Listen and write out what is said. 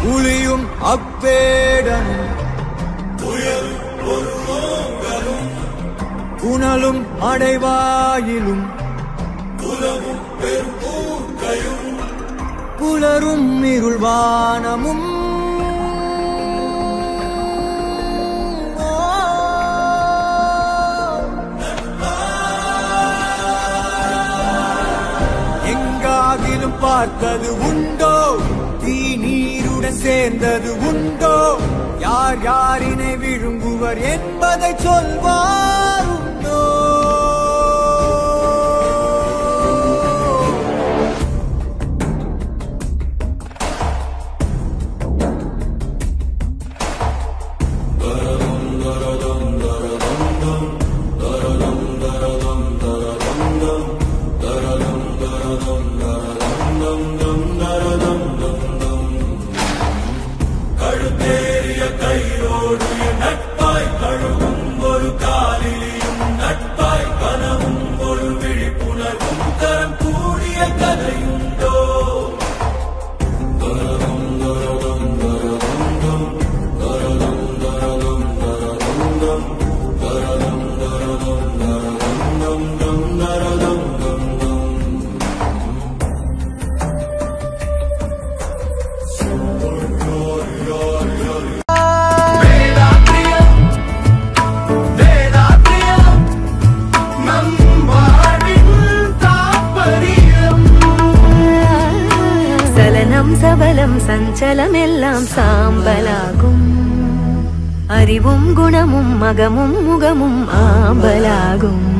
புலியும் அப்பேடனும் புனலும் அடைவாயிலும் புலரும் இருள்வானமும் எங்காகிலும் பார்த்தது உண்டோ தீ நீருடன் சேர்ந்தது உண்டோ யார் யாரினை விழுங்குவர் என்பதை சொல்வார் உண்டோ சலனம் சபலம் சஞ்சலம் எல்லாம் சாம்பலாகும் அறிவும் குணமும் மகமும் முகமும் ஆம்பலாகும்